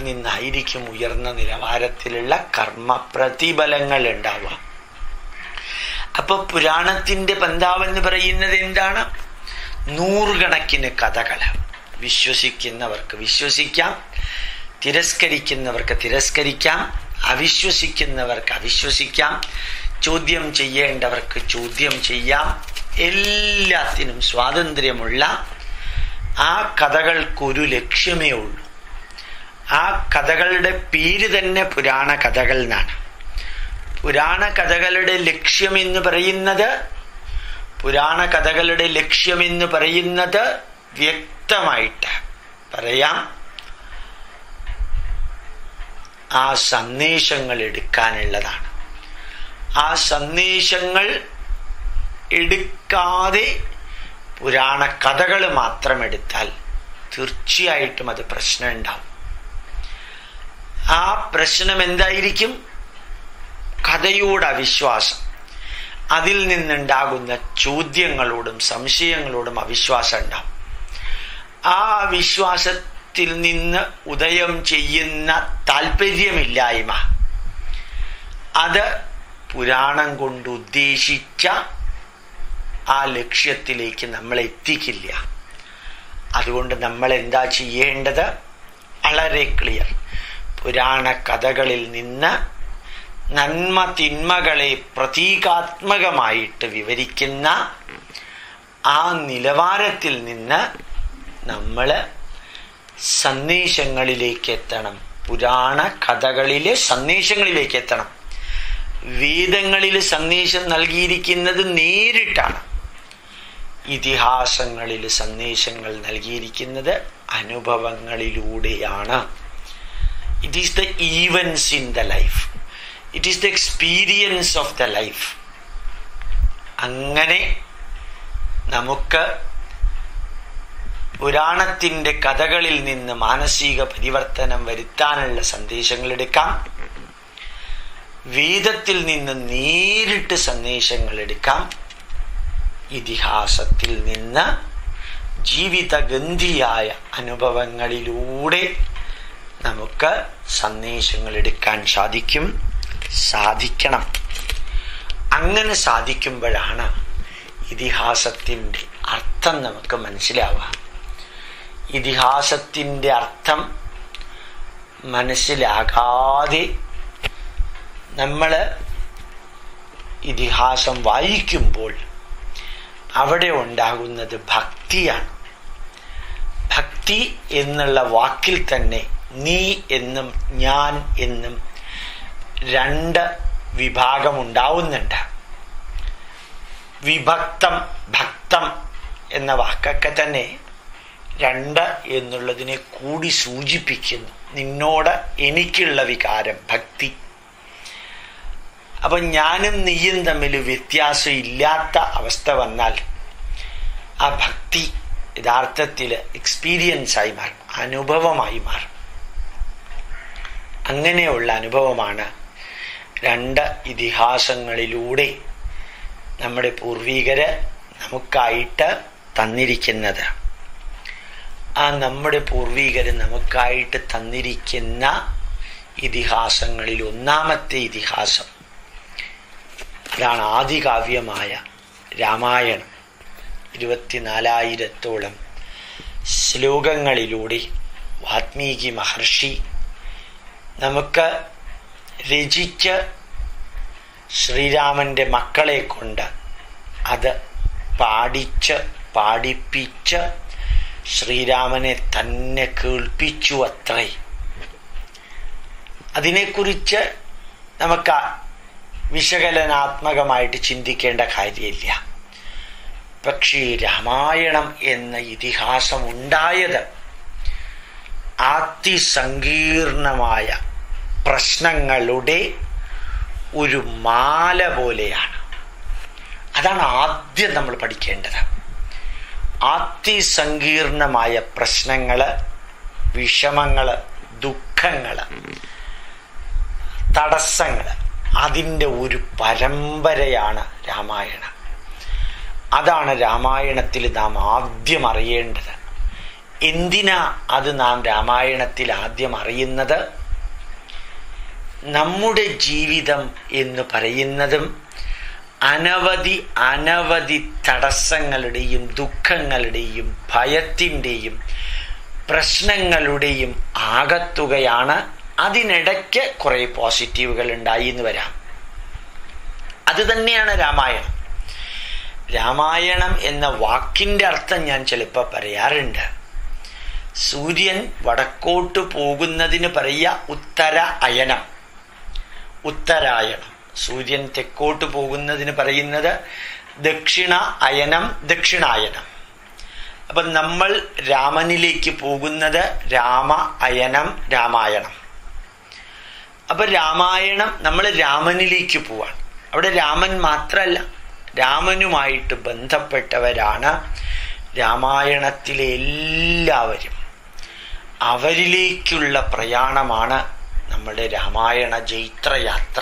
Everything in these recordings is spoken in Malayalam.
നിന്നായിരിക്കും ഉയർന്ന നിലവാരത്തിലുള്ള കർമ്മ പ്രതിഫലങ്ങൾ ഉണ്ടാവുക അപ്പൊ പുരാണത്തിന്റെ പന്താവെന്ന് പറയുന്നത് എന്താണ് നൂറുകണക്കിന് കഥകൾ വിശ്വസിക്കുന്നവർക്ക് വിശ്വസിക്കാം തിരസ്കരിക്കുന്നവർക്ക് തിരസ്കരിക്കാം അവിശ്വസിക്കുന്നവർക്ക് അവിശ്വസിക്കാം ചോദ്യം ചെയ്യേണ്ടവർക്ക് ചോദ്യം ചെയ്യാം എല്ലാത്തിനും സ്വാതന്ത്ര്യമുള്ള ആ കഥകൾക്കൊരു ലക്ഷ്യമേ ഉള്ളൂ ആ കഥകളുടെ പേര് തന്നെ പുരാണ കഥകൾ എന്നാണ് പുരാണ കഥകളുടെ ലക്ഷ്യം എന്ന് പറയുന്നത് പുരാണ കഥകളുടെ ലക്ഷ്യം എന്ന് പറയുന്നത് വ്യക്തമായിട്ട് പറയാം ആ സന്ദേശങ്ങൾ എടുക്കാനുള്ളതാണ് ആ സന്ദേശങ്ങൾ എടുക്കാതെ പുരാണ കഥകൾ മാത്രം എടുത്താൽ തീർച്ചയായിട്ടും അത് പ്രശ്നം ഉണ്ടാവും ആ പ്രശ്നം എന്തായിരിക്കും കഥയോട് അവിശ്വാസം അതിൽ നിന്നുണ്ടാകുന്ന ചോദ്യങ്ങളോടും സംശയങ്ങളോടും അവിശ്വാസം ഉണ്ടാവും ആ വിശ്വാസത്തിൽ നിന്ന് ഉദയം ചെയ്യുന്ന താല്പര്യമില്ലായ്മ അത് പുരാണം കൊണ്ട് ഉദ്ദേശിച്ച ആ ലക്ഷ്യത്തിലേക്ക് നമ്മൾ എത്തിക്കില്ല അതുകൊണ്ട് നമ്മൾ എന്താ ചെയ്യേണ്ടത് വളരെ ക്ലിയർ പുരാണ കഥകളിൽ നിന്ന് നന്മ തിന്മകളെ പ്രതീകാത്മകമായിട്ട് വിവരിക്കുന്ന ആ നിലവാരത്തിൽ നിന്ന് നമ്മൾ സന്ദേശങ്ങളിലേക്ക് എത്തണം പുരാണ കഥകളിലെ സന്ദേശങ്ങളിലേക്ക് എത്തണം വേദങ്ങളിൽ സന്ദേശം നൽകിയിരിക്കുന്നത് നേരിട്ടാണ് ഇതിഹാസങ്ങളിൽ സന്ദേശങ്ങൾ നൽകിയിരിക്കുന്നത് അനുഭവങ്ങളിലൂടെയാണ് it is the events in the life it is the experience of the life അങ്ങനെ നമുക്ക് പുരാണത്തിന്റെ കഥകളിൽ നിന്ന് മാനസിക പരിവർത്തനം വരുത്താനുള്ള സന്ദേശങ്ങൾ എടുക്കാം വേദത്തിൽ നിന്ന് നേരിട്ട് സന്ദേശങ്ങൾ എടുക്കാം ഇതിഹാസത്തിൽ നിന്ന് ജീവിതഗന്ധിയായ അനുഭവങ്ങളിലൂടെ നമുക്ക് സന്ദേശങ്ങൾ എടുക്കാൻ സാധിക്കും സാധിക്കണം അങ്ങനെ സാധിക്കുമ്പോഴാണ് ഇതിഹാസത്തിൻ്റെ അർത്ഥം നമുക്ക് മനസ്സിലാവുക ഇതിഹാസത്തിൻ്റെ അർത്ഥം മനസ്സിലാകാതെ നമ്മൾ ഇതിഹാസം വായിക്കുമ്പോൾ അവിടെ ഉണ്ടാകുന്നത് ഭക്തിയാണ് ഭക്തി എന്നുള്ള വാക്കിൽ തന്നെ നീ എന്നും ഞാൻ എന്നും രണ്ട് വിഭാഗം ഉണ്ടാവുന്നുണ്ട് വിഭക്തം ഭക്തം എന്ന വാക്കൊക്കെ തന്നെ രണ്ട് എന്നുള്ളതിനെ കൂടി സൂചിപ്പിക്കുന്നു നിന്നോട് എനിക്കുള്ള വികാരം ഭക്തി അപ്പൊ ഞാനും നീയും തമ്മിൽ വ്യത്യാസം ഇല്ലാത്ത അവസ്ഥ വന്നാൽ ആ ഭക്തി യഥാർത്ഥത്തിൽ എക്സ്പീരിയൻസ് ആയി മാറും അനുഭവമായി മാറും അങ്ങനെയുള്ള അനുഭവമാണ് രണ്ട് ഇതിഹാസങ്ങളിലൂടെ നമ്മുടെ പൂർവികര് നമുക്കായിട്ട് തന്നിരിക്കുന്നത് ആ നമ്മുടെ പൂർവികര് നമുക്കായിട്ട് തന്നിരിക്കുന്ന ഇതിഹാസങ്ങളിൽ ഒന്നാമത്തെ ഇതിഹാസം അതാണ് ആദികാവ്യമായ രാമായണം ഇരുപത്തിനാലായിരത്തോളം ശ്ലോകങ്ങളിലൂടെ വാത്മീകി മഹർഷി നമുക്ക് രചിച്ച് ശ്രീരാമന്റെ മക്കളെ കൊണ്ട് അത് പാടിച്ച് പാടിപ്പിച്ച് ശ്രീരാമനെ തന്നെ കേൾപ്പിച്ചു അത്രേ അതിനെക്കുറിച്ച് നമുക്ക് വിശകലനാത്മകമായിട്ട് ചിന്തിക്കേണ്ട കാര്യമില്ല പക്ഷേ രാമായണം എന്ന ഇതിഹാസം ഉണ്ടായത് അതിസങ്കീർണമായ പ്രശ്നങ്ങളുടെ ഒരു മാല പോലെയാണ് അതാണ് ആദ്യം നമ്മൾ പഠിക്കേണ്ടത് അതിസങ്കീർണമായ പ്രശ്നങ്ങള് വിഷമങ്ങള് ദുഃഖങ്ങള് തടസ്സങ്ങള് അതിൻ്റെ ഒരു പരമ്പരയാണ് രാമായണം അതാണ് രാമായണത്തിൽ നാം ആദ്യം അറിയേണ്ടത് എന്തിനാ അത് നാം രാമായണത്തിൽ ആദ്യം അറിയുന്നത് നമ്മുടെ ജീവിതം എന്ന് പറയുന്നതും അനവധി അനവധി തടസ്സങ്ങളുടെയും ദുഃഖങ്ങളുടെയും ഭയത്തിൻ്റെയും പ്രശ്നങ്ങളുടെയും ആകത്തുകയാണ് അതിനിടയ്ക്ക് കുറെ പോസിറ്റീവുകൾ ഉണ്ടായി എന്ന് വരാം അത് തന്നെയാണ് രാമായണം രാമായണം എന്ന വാക്കിന്റെ അർത്ഥം ഞാൻ ചിലപ്പോൾ പറയാറുണ്ട് സൂര്യൻ വടക്കോട്ട് പോകുന്നതിന് പറയുക ഉത്തര അയനം ഉത്തരായണം സൂര്യൻ തെക്കോട്ട് പോകുന്നതിന് പറയുന്നത് ദക്ഷിണ അയനം ദക്ഷിണായനം അപ്പൊ നമ്മൾ രാമനിലേക്ക് പോകുന്നത് രാമ അയനം രാമായണം അപ്പൊ രാമായണം നമ്മൾ രാമനിലേക്ക് പോവാണ് അവിടെ രാമൻ മാത്രമല്ല രാമനുമായിട്ട് ബന്ധപ്പെട്ടവരാണ് രാമായണത്തിലെ എല്ലാവരും അവരിലേക്കുള്ള പ്രയാണമാണ് നമ്മുടെ രാമായണ ജൈത്രയാത്ര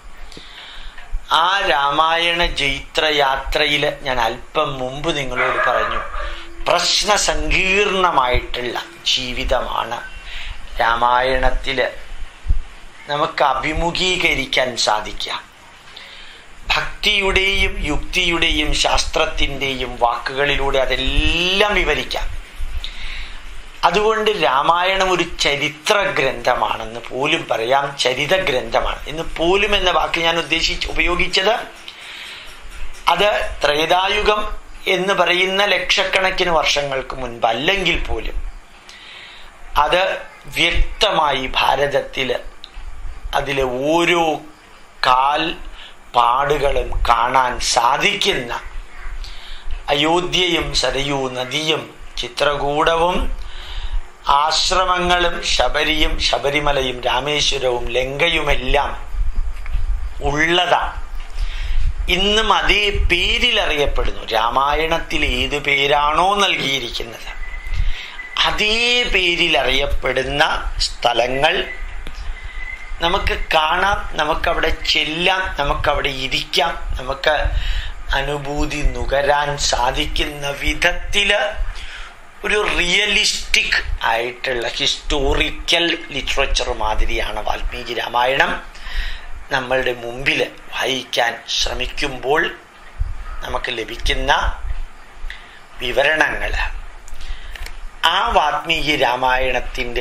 ആ രാമായണ ജൈത്രയാത്രയിൽ ഞാൻ അല്പം മുമ്പ് നിങ്ങളോട് പറഞ്ഞു പ്രശ്ന സങ്കീർണമായിട്ടുള്ള ജീവിതമാണ് രാമായണത്തില് നമുക്ക് അഭിമുഖീകരിക്കാൻ സാധിക്കാം ഭക്തിയുടെയും യുക്തിയുടെയും ശാസ്ത്രത്തിൻ്റെയും വാക്കുകളിലൂടെ അതെല്ലാം വിവരിക്കാം അതുകൊണ്ട് രാമായണം ഒരു ചരിത്ര ഗ്രന്ഥമാണെന്ന് പോലും പറയാം ചരിത ഗ്രന്ഥമാണ് ഇന്ന് പോലും എന്ന വാക്ക് ഞാൻ ഉദ്ദേശിച്ച് ഉപയോഗിച്ചത് അത് ത്രേതായുഗം എന്ന് പറയുന്ന ലക്ഷക്കണക്കിന് വർഷങ്ങൾക്ക് മുൻപ് അല്ലെങ്കിൽ പോലും അത് വ്യക്തമായി ഭാരതത്തില് അതിലെ ഓരോ കാൽ പാടുകളും കാണാൻ സാധിക്കുന്ന അയോധ്യയും സരയൂ നദിയും ചിത്രകൂടവും ആശ്രമങ്ങളും ശബരിയും ശബരിമലയും രാമേശ്വരവും ലങ്കയുമെല്ലാം ഉള്ളതാണ് ഇന്നും അതേ പേരിൽ അറിയപ്പെടുന്നു രാമായണത്തിൽ ഏത് പേരാണോ നൽകിയിരിക്കുന്നത് അതേ പേരിൽ അറിയപ്പെടുന്ന സ്ഥലങ്ങൾ നമുക്ക് കാണാം നമുക്കവിടെ ചെല്ലാം നമുക്കവിടെ ഇരിക്കാം നമുക്ക് അനുഭൂതി നുകരാൻ സാധിക്കുന്ന വിധത്തില് ഒരു റിയലിസ്റ്റിക് ആയിട്ടുള്ള ഹിസ്റ്റോറിക്കൽ ലിറ്ററേച്ചർ മാതിരിയാണ് വാൽമീകി രാമായണം നമ്മളുടെ മുമ്പിൽ വായിക്കാൻ ശ്രമിക്കുമ്പോൾ നമുക്ക് ലഭിക്കുന്ന വിവരണങ്ങൾ ആ വാൽമീകി രാമായണത്തിൻ്റെ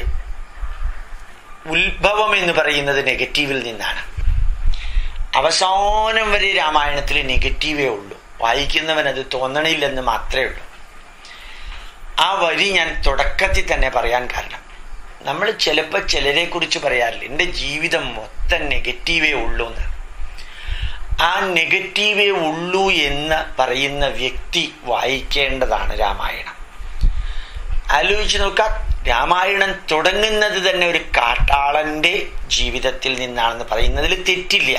ഉത്ഭവം എന്ന് പറയുന്നത് നെഗറ്റീവിൽ നിന്നാണ് അവസാനം വരെ രാമായണത്തിൽ നെഗറ്റീവേ ഉള്ളൂ വായിക്കുന്നവൻ അത് തോന്നണില്ലെന്ന് മാത്രമേ ഉള്ളൂ ആ വരി ഞാൻ തുടക്കത്തിൽ തന്നെ പറയാൻ കാരണം നമ്മൾ ചിലപ്പോൾ ചിലരെ കുറിച്ച് പറയാറില്ല എൻ്റെ ജീവിതം മൊത്തം നെഗറ്റീവേ ഉള്ളൂ എന്ന് ആ നെഗറ്റീവേ ഉള്ളൂ എന്ന് പറയുന്ന വ്യക്തി വായിക്കേണ്ടതാണ് രാമായണം ആലോചിച്ച് നോക്കാം രാമായണം തുടങ്ങുന്നത് തന്നെ ഒരു കാട്ടാളന്റെ ജീവിതത്തിൽ നിന്നാണെന്ന് പറയുന്നതിൽ തെറ്റില്ല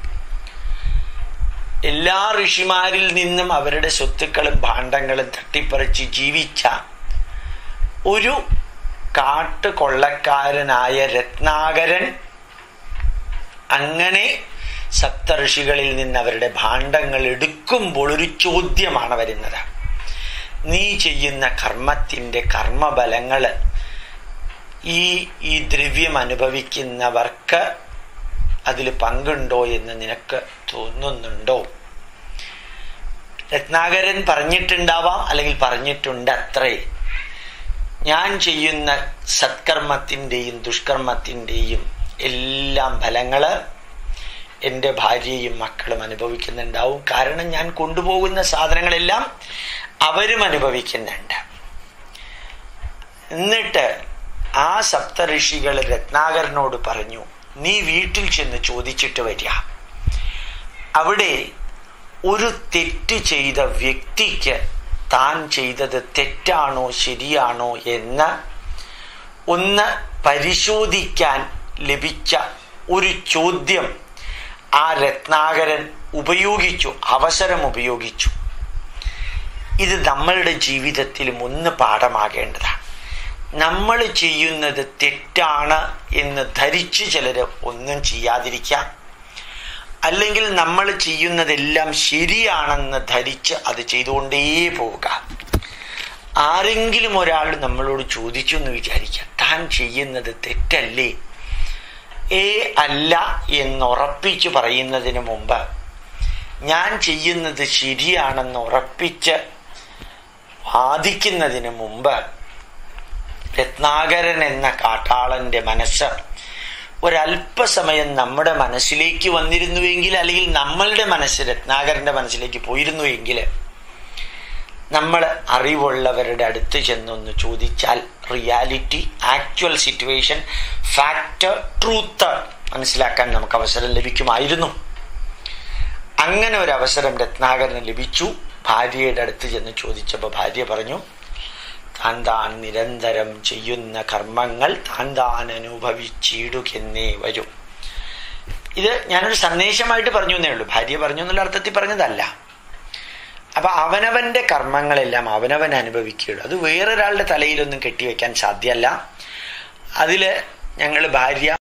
എല്ലാ ഋഷിമാരിൽ നിന്നും അവരുടെ സ്വത്തുക്കളും ഭാണ്ഡങ്ങളും തട്ടിപ്പറിച്ച് ജീവിച്ച ഒരു കാട്ടുകൊള്ളക്കാരനായ രത്നാകരൻ അങ്ങനെ സപ്തഋഷികളിൽ നിന്ന് അവരുടെ ഭാണ്ഡങ്ങൾ എടുക്കുമ്പോൾ ഒരു ചോദ്യമാണ് വരുന്നത് നീ ചെയ്യുന്ന കർമ്മത്തിന്റെ കർമ്മബലങ്ങൾ ഈ ഈ ദ്രവ്യം അനുഭവിക്കുന്നവർക്ക് അതിൽ പങ്കുണ്ടോ എന്ന് നിനക്ക് തോന്നുന്നുണ്ടോ രത്നാകരൻ പറഞ്ഞിട്ടുണ്ടാവാം അല്ലെങ്കിൽ പറഞ്ഞിട്ടുണ്ട് അത്രേ ഞാൻ ചെയ്യുന്ന സത്കർമ്മത്തിൻ്റെയും ദുഷ്കർമ്മത്തിൻ്റെയും എല്ലാം ഫലങ്ങള് എൻ്റെ ഭാര്യയും മക്കളും അനുഭവിക്കുന്നുണ്ടാവും കാരണം ഞാൻ കൊണ്ടുപോകുന്ന സാധനങ്ങളെല്ലാം അവരും അനുഭവിക്കുന്നുണ്ട് എന്നിട്ട് ആ സപ്തഋഷികൾ രത്നാകരനോട് പറഞ്ഞു നീ വീട്ടിൽ ചെന്ന് ചോദിച്ചിട്ട് വരിക അവിടെ ഒരു തെറ്റ് ചെയ്ത വ്യക്തിക്ക് താൻ ചെയ്തത് തെറ്റാണോ ശരിയാണോ എന്ന് ഒന്ന് പരിശോധിക്കാൻ ലഭിച്ച ഒരു ചോദ്യം ആ രത്നാകരൻ ഉപയോഗിച്ചു അവസരം ഉപയോഗിച്ചു ഇത് നമ്മളുടെ ജീവിതത്തിലും ഒന്ന് പാഠമാകേണ്ടതാണ് നമ്മൾ ചെയ്യുന്നത് തെറ്റാണ് എന്ന് ധരിച്ച് ചിലർ ഒന്നും ചെയ്യാതിരിക്കാം അല്ലെങ്കിൽ നമ്മൾ ചെയ്യുന്നതെല്ലാം ശരിയാണെന്ന് ധരിച്ച് അത് ചെയ്തുകൊണ്ടേ പോവുക ആരെങ്കിലും ഒരാൾ നമ്മളോട് ചോദിച്ചു എന്ന് വിചാരിക്കുക താൻ ചെയ്യുന്നത് തെറ്റല്ലേ ഏ അല്ല എന്നുറപ്പിച്ച് പറയുന്നതിന് മുമ്പ് ഞാൻ ചെയ്യുന്നത് ശരിയാണെന്ന് ഉറപ്പിച്ച് വാദിക്കുന്നതിന് മുമ്പ് രത്നാകരൻ എന്ന കാട്ടാളന്റെ മനസ്സ് ഒരല്പസമയം നമ്മുടെ മനസ്സിലേക്ക് വന്നിരുന്നുവെങ്കിൽ അല്ലെങ്കിൽ നമ്മളുടെ മനസ്സ് രത്നാകരന്റെ മനസ്സിലേക്ക് പോയിരുന്നുവെങ്കിൽ നമ്മൾ അറിവുള്ളവരുടെ അടുത്ത് ചെന്നൊന്ന് ചോദിച്ചാൽ reality actual situation fact truth മനസ്സിലാക്കാൻ നമുക്ക് അവസരം ലഭിക്കുമായിരുന്നു അങ്ങനെ ഒരു അവസരം രത്നാകരന് ലഭിച്ചു ഭാര്യയുടെ അടുത്ത് ചെന്ന് ചോദിച്ചപ്പോൾ ഭാര്യ പറഞ്ഞു താൻ താൻ നിരന്തരം ചെയ്യുന്ന കർമ്മങ്ങൾ താൻ താൻ അനുഭവിച്ചിടുകെന്നേ വരും ഇത് ഞാനൊരു സന്ദേശമായിട്ട് പറഞ്ഞു എന്നേ ഉള്ളൂ ഭാര്യ പറഞ്ഞു എന്നുള്ള അർത്ഥത്തിൽ പറഞ്ഞതല്ല അപ്പൊ അവനവന്റെ കർമ്മങ്ങളെല്ലാം അവനവൻ അനുഭവിക്കുകയുള്ളൂ അത് വേറൊരാളുടെ തലയിലൊന്നും കെട്ടിവെക്കാൻ സാധ്യമല്ല അതില് ഞങ്ങൾ ഭാര്യ